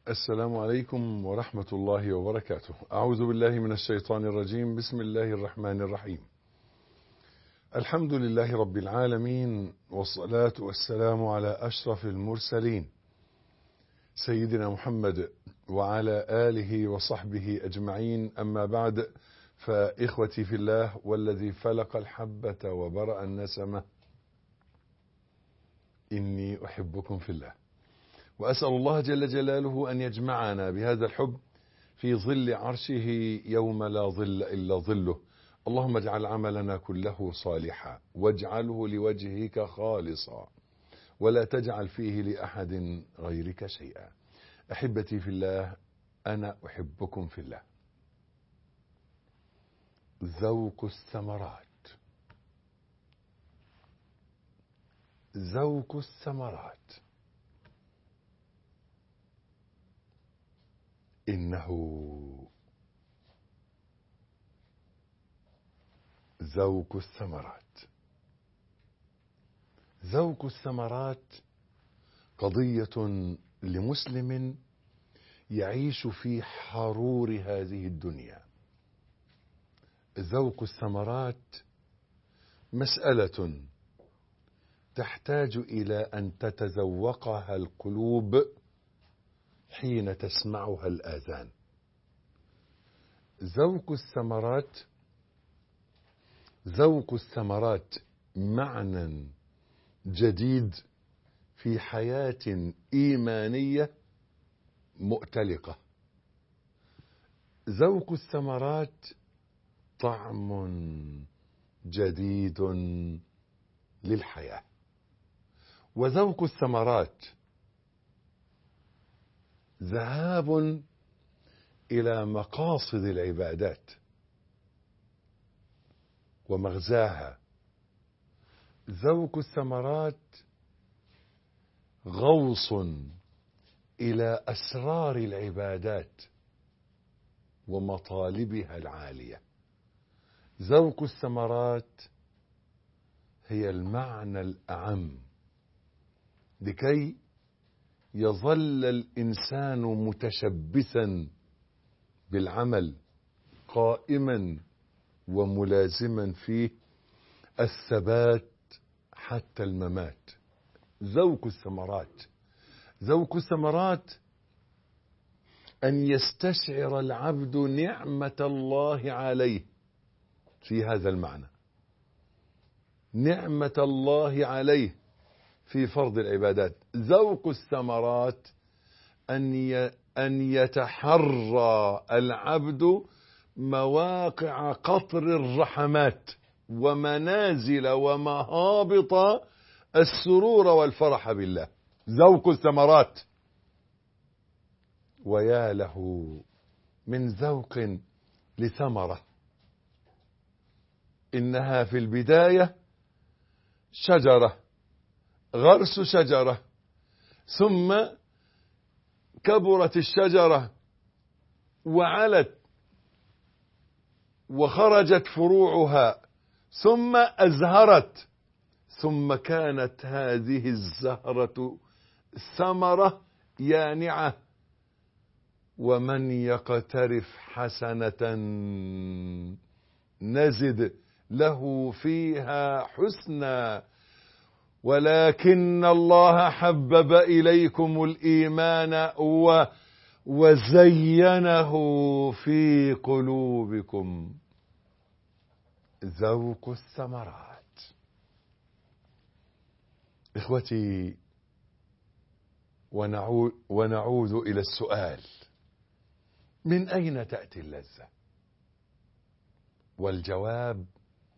السلام عليكم ورحمة الله وبركاته أعوذ بالله من الشيطان الرجيم بسم الله الرحمن الرحيم الحمد لله رب العالمين والصلاة والسلام على أشرف المرسلين سيدنا محمد وعلى آله وصحبه أجمعين أما بعد فإخوتي في الله والذي فلق الحبة وبرأ النسمة إني أحبكم في الله وأسأل الله جل جلاله أن يجمعنا بهذا الحب في ظل عرشه يوم لا ظل إلا ظله اللهم اجعل عملنا كله صالحا واجعله لوجهك خالصا ولا تجعل فيه لأحد غيرك شيئا أحبتي في الله أنا أحبكم في الله ذوق الثمرات ذوق الثمرات إنه ذوق الثمرات ذوق الثمرات قضية لمسلم يعيش في حرور هذه الدنيا ذوق الثمرات مسألة تحتاج إلى أن تتذوقها القلوب حين تسمعها الآذان ذوق الثمرات ذوق الثمرات معنى جديد في حياة إيمانية مؤتلقة ذوق الثمرات طعم جديد للحياة وذوق الثمرات ذهاب إلى مقاصد العبادات ومغزاها ذوق الثمرات غوص إلى أسرار العبادات ومطالبها العالية ذوق الثمرات هي المعنى الأعم لكي يظل الإنسان متشبثا بالعمل قائما وملازما فيه الثبات حتى الممات ذوق الثمرات ذوق الثمرات أن يستشعر العبد نعمة الله عليه في هذا المعنى نعمة الله عليه في فرض العبادات ذوق الثمرات أن أن يتحرى العبد مواقع قطر الرحمات ومنازل ومهابط السرور والفرح بالله ذوق الثمرات ويا له من ذوق لثمرة إنها في البداية شجرة غرس شجرة ثم كبرت الشجرة وعلت وخرجت فروعها ثم أزهرت ثم كانت هذه الزهرة ثمرة يانعة ومن يقترف حسنة نزد له فيها حسنا ولكن الله حبب إليكم الإيمان و وزينه في قلوبكم ذوق الثمرات إخوتي ونعود, ونعود إلى السؤال من أين تأتي اللذة والجواب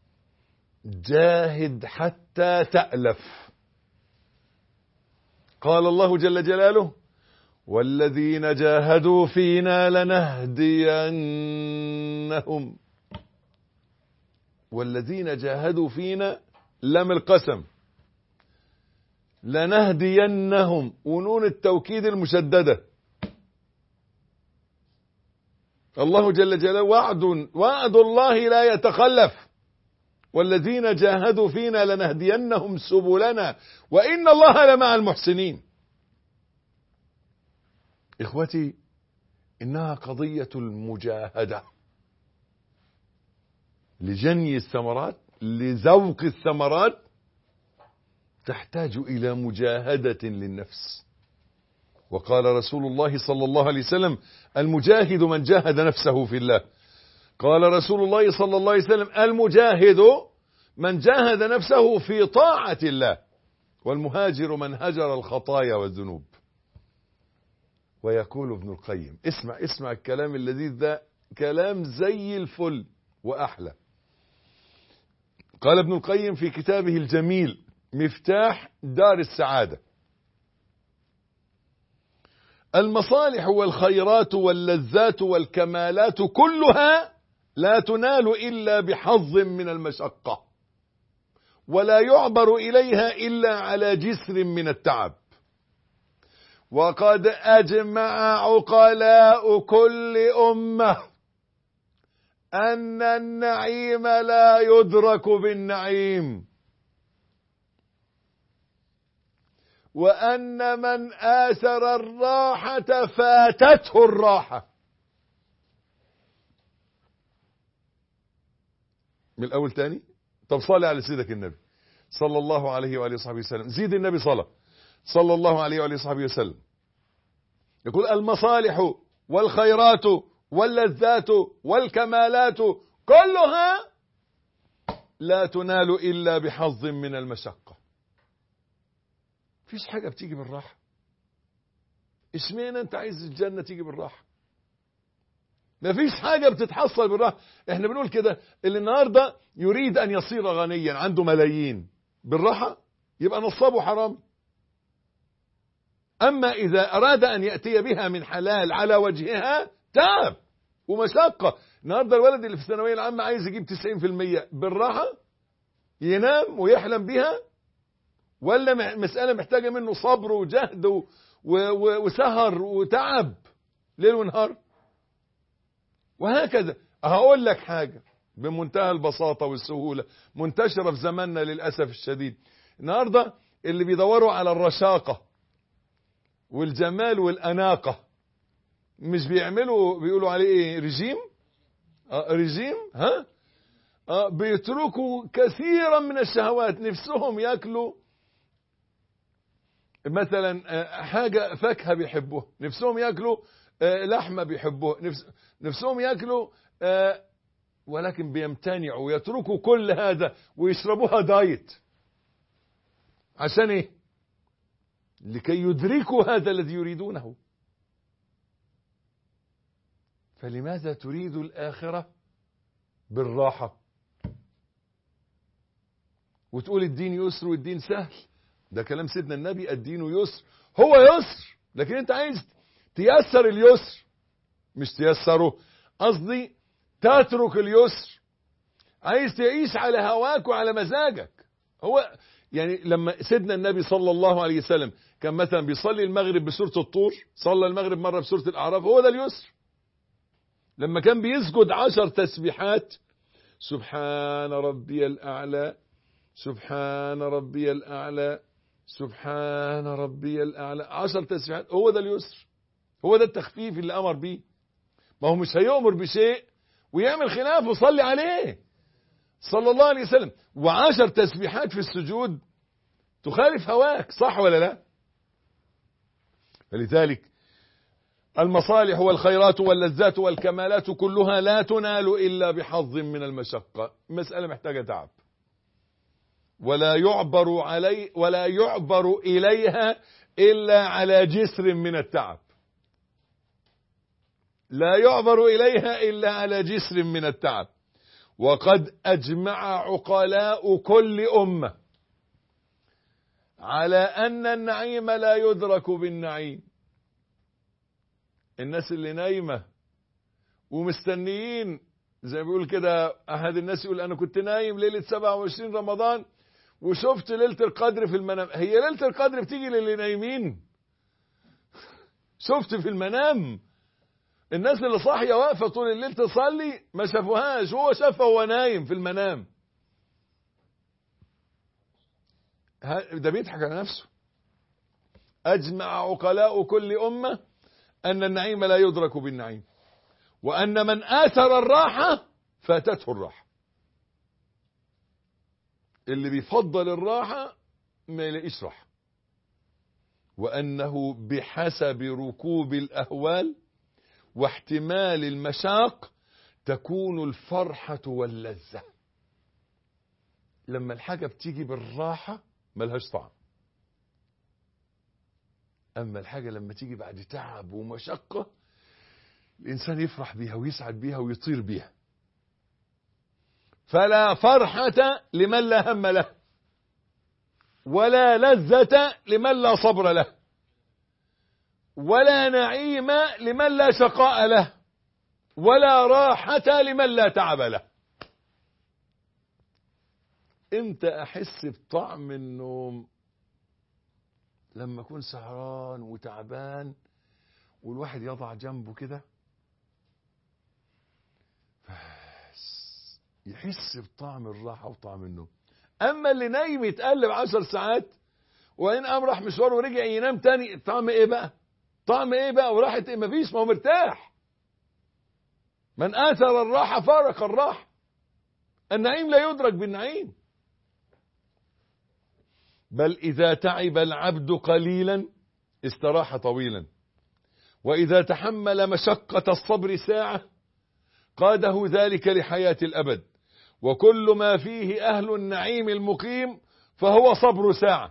جاهد حتى تألف قال الله جل جلاله والذين جاهدوا فينا لنهدينهم والذين جاهدوا فينا لم القسم لنهدينهم ونون التوكيد المشددة الله جل جلاله وعد وعد الله لا يتخلف والذين جاهدوا فينا لنهدينهم سبلنا وإن الله لمع المحسنين إخوتي إنها قضية المجاهدة لجني الثمرات لذوق الثمرات تحتاج إلى مجاهدة للنفس وقال رسول الله صلى الله عليه وسلم المجاهد من جاهد نفسه في الله قال رسول الله صلى الله عليه وسلم المجاهد من جاهد نفسه في طاعة الله والمهاجر من هجر الخطايا والذنوب ويقول ابن القيم اسمع اسمع الكلام اللذيذ ده كلام زي الفل وأحلى قال ابن القيم في كتابه الجميل مفتاح دار السعادة المصالح والخيرات واللذات والكمالات كلها لا تنال إلا بحظ من المشقة ولا يعبر إليها إلا على جسر من التعب وقد أجمع عقلاء كل أمة أن النعيم لا يدرك بالنعيم وأن من آثر الراحة فاتته الراحة من الأول تاني طب صلي على سيدك النبي صلى الله عليه وآله وصحبه وسلم زيد النبي صلى صلى الله عليه وآله وصحبه وسلم يقول المصالح والخيرات واللذات والكمالات كلها لا تنال إلا بحظ من المشقة فيش حاجة بتيجي بالراحة اشمعنى انت عايز الجنة تيجي بالراحة مفيش حاجة بتتحصل بالراحة احنا بنقول كده اللي النهاردة يريد ان يصير غنيا عنده ملايين بالراحة يبقى نصابه حرام اما اذا اراد ان يأتي بها من حلال على وجهها تعب ومشقة النهاردة الولد اللي في الثانوية العامة عايز يجيب 90% بالراحة ينام ويحلم بها ولا مسألة محتاجة منه صبر وجهد وسهر وتعب ليل ونهار وهكذا هقول لك حاجة بمنتهى البساطة والسهولة منتشرة في زماننا للأسف الشديد النهاردة اللي بيدوروا على الرشاقة والجمال والأناقة مش بيعملوا بيقولوا عليه ايه رجيم آه رجيم ها آه بيتركوا كثيرا من الشهوات نفسهم ياكلوا مثلا حاجة فاكهة بيحبوها نفسهم ياكلوا لحمة بيحبوها نفس نفسهم ياكلوا ولكن بيمتنعوا ويتركوا كل هذا ويشربوها دايت عشان ايه لكي يدركوا هذا الذي يريدونه فلماذا تريد الآخرة بالراحة وتقول الدين يسر والدين سهل ده كلام سيدنا النبي الدين يسر هو يسر لكن انت عايز تيسر اليسر مش تيسره قصدي تترك اليسر عايز تعيش على هواك وعلى مزاجك هو يعني لما سيدنا النبي صلى الله عليه وسلم كان مثلا بيصلي المغرب بسورة الطور صلى المغرب مرة بسورة الأعراف هو ده اليسر لما كان بيسجد عشر تسبيحات سبحان ربي الأعلى سبحان ربي الأعلى سبحان ربي الأعلى عشر تسبيحات هو ده اليسر هو ده التخفيف اللي أمر بيه ما هو مش هيؤمر بشيء ويعمل خلاف وصلي عليه صلى الله عليه وسلم وعشر تسبيحات في السجود تخالف هواك صح ولا لا فلذلك المصالح والخيرات واللذات والكمالات كلها لا تنال إلا بحظ من المشقة مسألة محتاجة تعب ولا يعبر علي ولا يعبر إليها إلا على جسر من التعب لا يعبر إليها إلا على جسر من التعب وقد أجمع عقلاء كل أمة على أن النعيم لا يدرك بالنعيم الناس اللي نايمة ومستنيين زي ما بيقول كده أحد الناس يقول أنا كنت نايم ليلة 27 رمضان وشفت ليلة القدر في المنام هي ليلة القدر بتيجي للي نايمين شفت في المنام الناس اللي صاحية واقفة طول الليل تصلي ما شافوهاش هو شافها وهو نايم في المنام ده بيضحك على نفسه أجمع عقلاء كل أمة أن النعيم لا يدرك بالنعيم وأن من آثر الراحة فاتته الراحة اللي بيفضل الراحة ما يلاقيش راحة وأنه بحسب ركوب الأهوال واحتمال المشاق تكون الفرحة واللذة لما الحاجة بتيجي بالراحة ملهاش طعم أما الحاجة لما تيجي بعد تعب ومشقة الإنسان يفرح بيها ويسعد بيها ويطير بيها فلا فرحة لمن لا هم له ولا لذة لمن لا صبر له ولا نعيم لمن لا شقاء له ولا راحة لمن لا تعب له امتى احس بطعم النوم لما اكون سهران وتعبان والواحد يضع جنبه كده بس يحس بطعم الراحة وطعم النوم اما اللي نايم يتقلب عشر ساعات وان قام راح مشوار ورجع ينام تاني طعم ايه بقى طعم ايه بقى وراحة ايه مفيش ما هو مرتاح من اثر الراحة فارق الراحة النعيم لا يدرك بالنعيم بل إذا تعب العبد قليلا استراح طويلا وإذا تحمل مشقة الصبر ساعة قاده ذلك لحياة الأبد وكل ما فيه أهل النعيم المقيم فهو صبر ساعة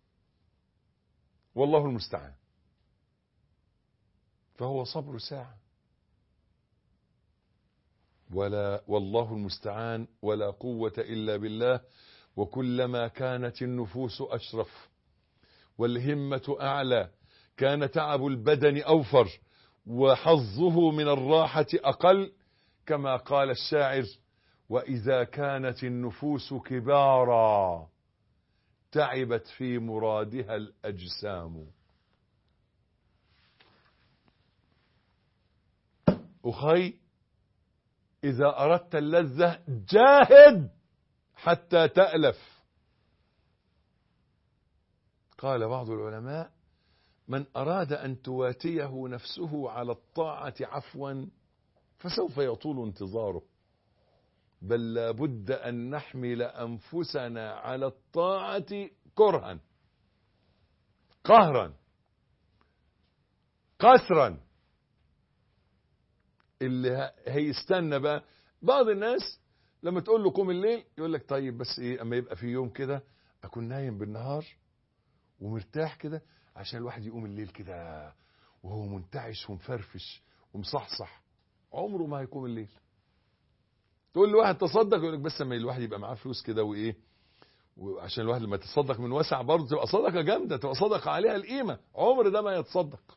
والله المستعان فهو صبر ساعة ولا والله المستعان ولا قوة إلا بالله وكلما كانت النفوس أشرف والهمة أعلى كان تعب البدن أوفر وحظه من الراحة أقل كما قال الشاعر وإذا كانت النفوس كبارا تعبت في مرادها الأجسام أخي إذا أردت اللذة جاهد حتى تألف قال بعض العلماء من أراد أن تواتيه نفسه على الطاعة عفوا فسوف يطول انتظاره بل لابد أن نحمل أنفسنا على الطاعة كرها قهرا قسرا اللي هيستنى بقى بعض الناس لما تقول له قوم الليل يقول لك طيب بس ايه اما يبقى في يوم كده اكون نايم بالنهار ومرتاح كده عشان الواحد يقوم الليل كده وهو منتعش ومفرفش ومصحصح عمره ما هيقوم الليل تقول لواحد تصدق يقول لك بس اما الواحد يبقى معاه فلوس كده وايه وعشان الواحد لما يتصدق من وسع برضه تبقى صدقه جامده تبقى صدقه عليها القيمه عمر ده ما يتصدق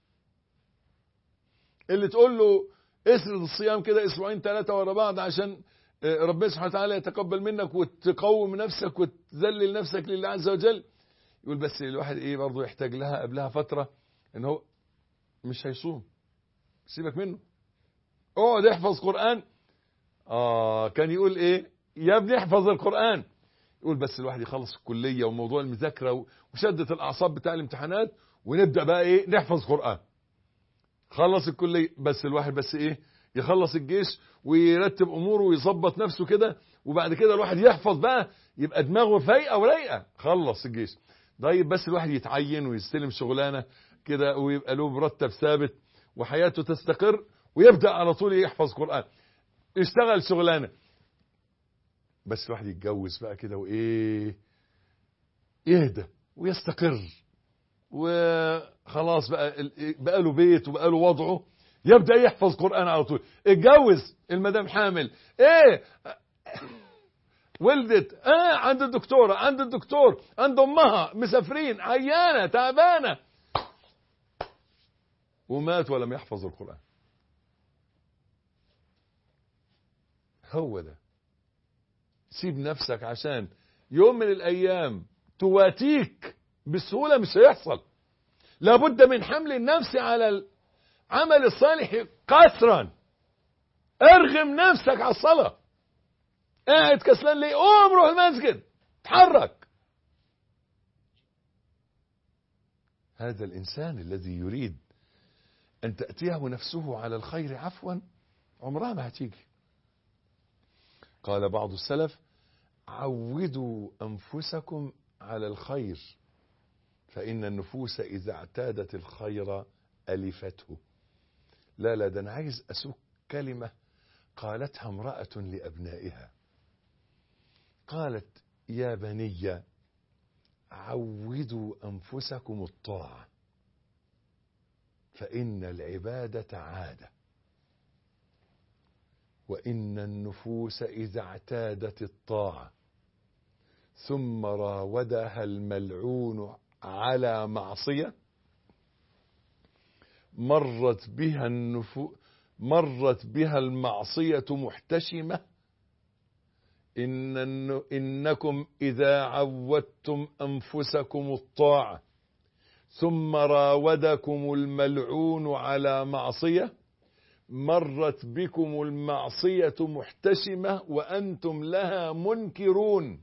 اللي تقول له اسرد الصيام كده اسبوعين ثلاثه ورا بعض عشان ربنا سبحانه وتعالى يتقبل منك وتقوم نفسك وتذلل نفسك لله عز وجل يقول بس الواحد ايه برضه يحتاج لها قبلها فتره ان هو مش هيصوم سيبك منه اقعد احفظ قران اه كان يقول ايه يا ابني احفظ القران يقول بس الواحد يخلص الكليه وموضوع المذاكره وشده الاعصاب بتاع الامتحانات ونبدا بقى ايه نحفظ قران خلص الكليه بس الواحد بس ايه يخلص الجيش ويرتب اموره ويظبط نفسه كده وبعد كده الواحد يحفظ بقى يبقى دماغه فايقه ورايقه خلص الجيش طيب بس الواحد يتعين ويستلم شغلانه كده ويبقى له مرتب ثابت وحياته تستقر ويبدا على طول يحفظ قران يشتغل شغلانه بس الواحد يتجوز بقى كده وايه يهدى ويستقر وخلاص بقى بقى له بيت وبقى له وضعه يبدا يحفظ قران على طول اتجوز المدام حامل ايه ولدت اه عند الدكتوره عند الدكتور عند امها مسافرين عيانه تعبانه ومات ولم يحفظ القران هو ده سيب نفسك عشان يوم من الايام تواتيك بسهوله مش هيحصل لابد من حمل النفس على العمل الصالح قسرا ارغم نفسك على الصلاه قاعد كسلان ليه قوم روح المسجد اتحرك هذا الانسان الذي يريد أن تأتيه نفسه على الخير عفوا عمرها ما هتيجي قال بعض السلف عودوا أنفسكم على الخير فإن النفوس إذا اعتادت الخير ألفته لا لا ده أنا عايز أسوق كلمة قالتها امرأة لأبنائها قالت يا بني عودوا أنفسكم الطاعة فإن العبادة عادة وإن النفوس إذا اعتادت الطاعة ثم راودها الملعون على معصية مرت بها النفو مرت بها المعصية محتشمة إن إنكم إذا عودتم أنفسكم الطاعة ثم راودكم الملعون على معصية مرت بكم المعصية محتشمة وأنتم لها منكرون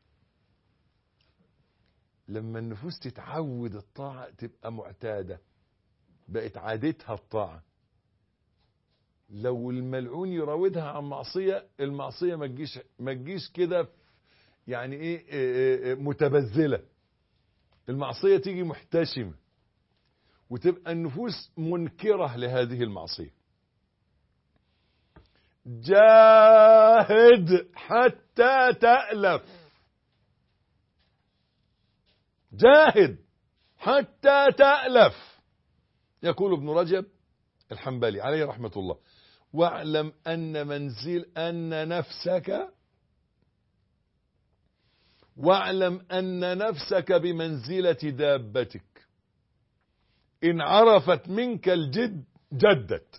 لما النفوس تتعود الطاعة تبقى معتادة بقت عادتها الطاعة لو الملعون يراودها عن معصية المعصية ما تجيش ما تجيش كده يعني ايه, إيه, إيه متبذلة المعصية تيجي محتشمة وتبقى النفوس منكرة لهذه المعصية جاهد حتى تألف جاهد حتى تألف يقول ابن رجب الحنبلي عليه رحمة الله واعلم أن منزل أن نفسك واعلم أن نفسك بمنزلة دابتك إن عرفت منك الجد جدت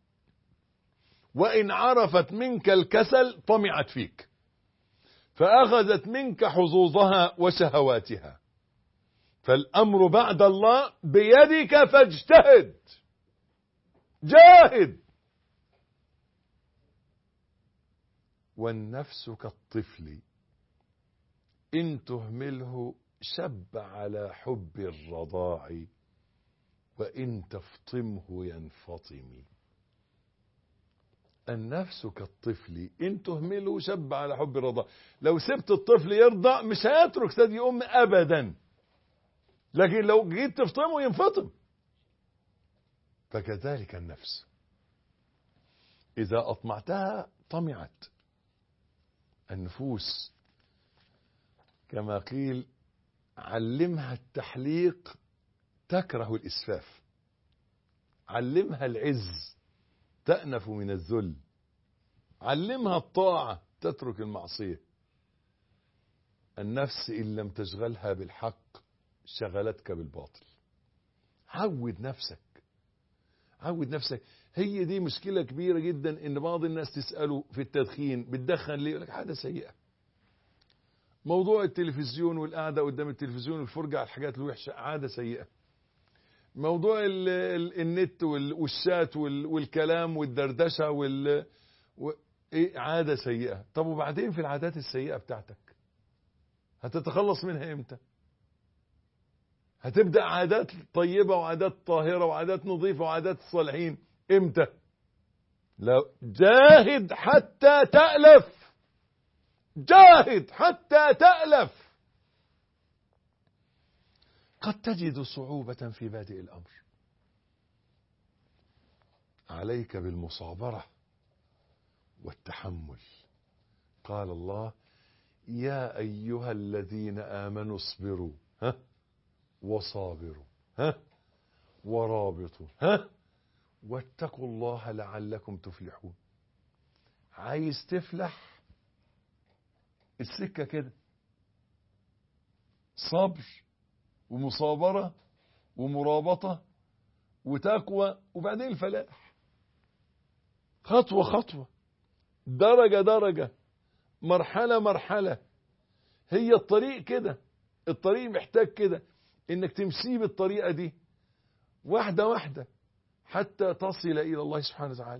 وإن عرفت منك الكسل طمعت فيك فأخذت منك حظوظها وشهواتها فالأمر بعد الله بيدك فاجتهد جاهد والنفس كالطفل إن تهمله شب على حب الرضاع وإن تفطمه ينفطم النفس كالطفل إن تهمله شب على حب الرضاع لو سبت الطفل يرضع مش هيترك ثدي أم أبدا لكن لو جيت تفطمه ينفطم فكذلك النفس إذا أطمعتها طمعت النفوس كما قيل علمها التحليق تكره الإسفاف علمها العز تأنف من الذل علمها الطاعة تترك المعصية النفس إن لم تشغلها بالحق شغلتك بالباطل عود نفسك عود نفسك هي دي مشكلة كبيرة جدا ان بعض الناس تسأله في التدخين بتدخن ليه يقول لك حاجة سيئة موضوع التلفزيون والقعدة قدام التلفزيون والفرجة على الحاجات الوحشة عادة سيئة موضوع ال ال النت والشات والكلام والدردشة وال و... إيه عادة سيئة طب وبعدين في العادات السيئة بتاعتك هتتخلص منها امتى هتبدأ عادات طيبة وعادات طاهرة وعادات نظيفة وعادات الصالحين امتى لو جاهد حتى تألف جاهد حتى تألف قد تجد صعوبة في بادئ الأمر عليك بالمصابرة والتحمل قال الله يا أيها الذين آمنوا اصبروا ها وصابروا ها ورابطوا ها واتقوا الله لعلكم تفلحون عايز تفلح السكة كده صبر ومصابرة ومرابطة وتقوى وبعدين الفلاح خطوة خطوة درجة درجة مرحلة مرحلة هي الطريق كده الطريق محتاج كده انك تمشي بالطريقة دي واحدة واحدة حتى تصل إلى الله سبحانه وتعالى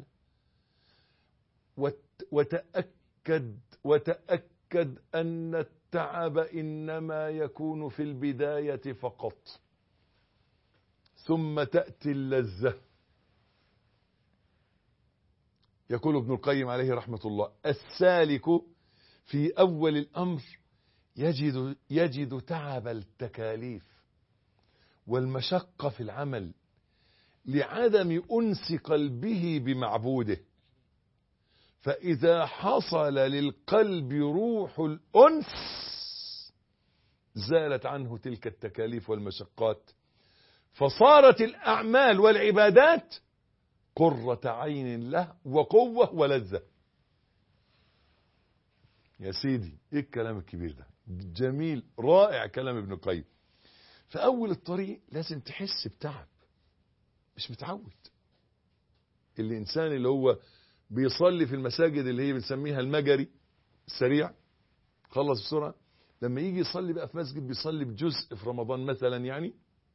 وتأكد وتأكد أن التعب إنما يكون في البداية فقط ثم تأتي اللذة يقول ابن القيم عليه رحمة الله السالك في أول الأمر يجد, يجد تعب التكاليف والمشقة في العمل لعدم أنس قلبه بمعبوده فإذا حصل للقلب روح الأنس زالت عنه تلك التكاليف والمشقات فصارت الأعمال والعبادات قرة عين له وقوة ولذة يا سيدي ايه الكلام الكبير ده جميل رائع كلام ابن القيم في اول الطريق لازم تحس بتعب مش متعود الانسان اللي هو بيصلي في المساجد اللي هي بنسميها المجري السريع خلص بسرعة لما يجي يصلي بقى في مسجد بيصلي بجزء في رمضان مثلا يعني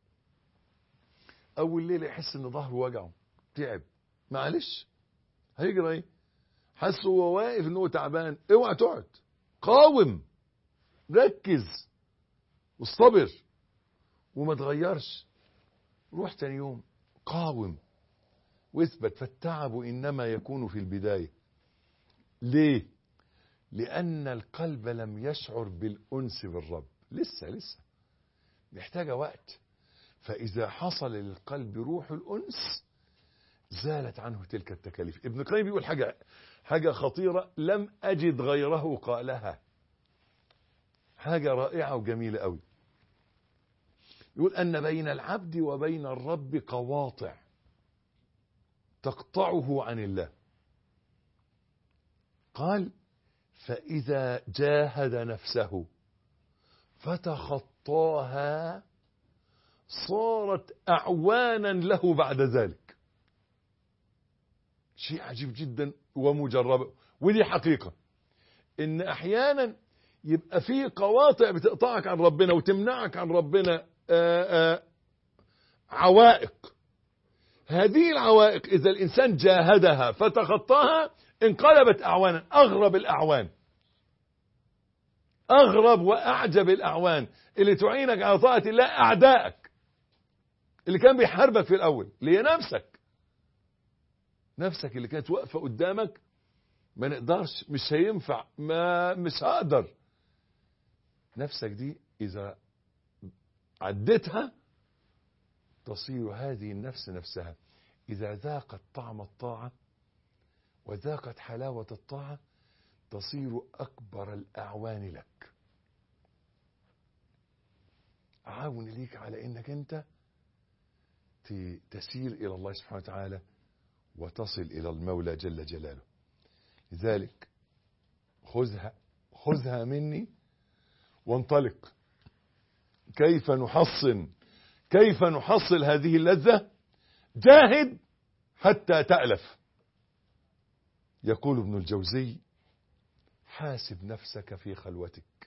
اول ليله يحس ان ظهره وجعه تعب معلش هيجرى ايه حس هو واقف ان هو تعبان اوعى تقعد قاوم ركز واصطبر وما تغيرش روح تاني يوم قاوم واثبت فالتعب انما يكون في البدايه ليه لان القلب لم يشعر بالانس بالرب لسه لسه محتاجه وقت فاذا حصل للقلب روح الانس زالت عنه تلك التكاليف ابن القيم بيقول حاجه حاجه خطيره لم اجد غيره قالها حاجه رائعه وجميله قوي يقول ان بين العبد وبين الرب قواطع تقطعه عن الله قال فإذا جاهد نفسه فتخطاها صارت أعوانا له بعد ذلك شيء عجيب جدا ومجرب ودي حقيقة إن أحيانا يبقى في قواطع بتقطعك عن ربنا وتمنعك عن ربنا آآ آآ عوائق هذه العوائق إذا الإنسان جاهدها فتخطاها انقلبت أعوانا أغرب الأعوان أغرب وأعجب الأعوان اللي تعينك على طاعة الله أعدائك اللي كان بيحاربك في الأول اللي هي نفسك نفسك اللي كانت واقفة قدامك ما نقدرش مش هينفع ما مش هقدر نفسك دي إذا عدتها تصير هذه النفس نفسها إذا ذاقت طعم الطاعة وذاقت حلاوة الطاعة تصير أكبر الأعوان لك عاون ليك على إنك أنت تسير إلى الله سبحانه وتعالى وتصل إلى المولى جل جلاله لذلك خذها خذها مني وانطلق كيف نحصن كيف نحصل هذه اللذة جاهد حتى تألف يقول ابن الجوزي حاسب نفسك في خلوتك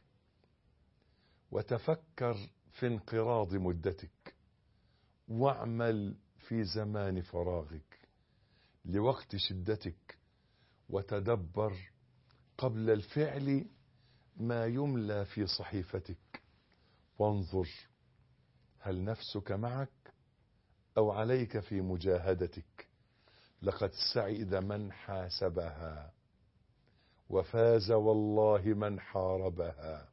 وتفكر في انقراض مدتك واعمل في زمان فراغك لوقت شدتك وتدبر قبل الفعل ما يملى في صحيفتك وانظر هل نفسك معك او عليك في مجاهدتك لقد سعد من حاسبها وفاز والله من حاربها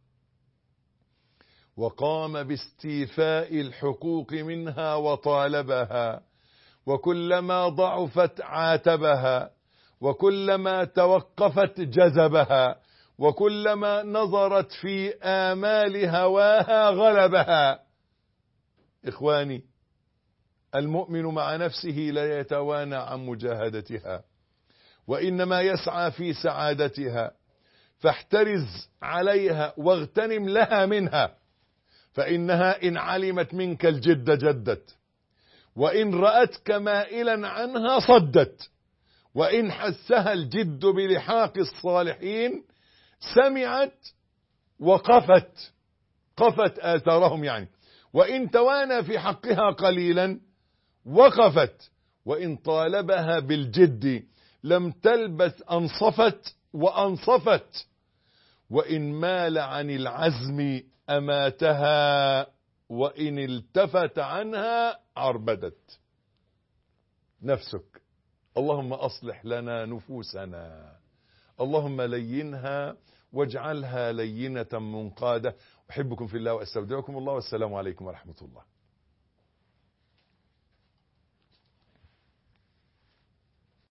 وقام باستيفاء الحقوق منها وطالبها وكلما ضعفت عاتبها وكلما توقفت جذبها وكلما نظرت في آمال هواها غلبها إخواني المؤمن مع نفسه لا يتوانى عن مجاهدتها وإنما يسعى في سعادتها فاحترز عليها واغتنم لها منها فإنها إن علمت منك الجد جدت وإن رأتك مائلا عنها صدت وإن حسها الجد بلحاق الصالحين سمعت وقفت قفت آثارهم يعني وإن توانى في حقها قليلا وقفت وإن طالبها بالجد لم تلبث أنصفت وأنصفت وإن مال عن العزم أماتها وإن التفت عنها عربدت نفسك اللهم أصلح لنا نفوسنا اللهم لينها واجعلها لينة منقادة أحبكم في الله وأستودعكم الله والسلام عليكم ورحمة الله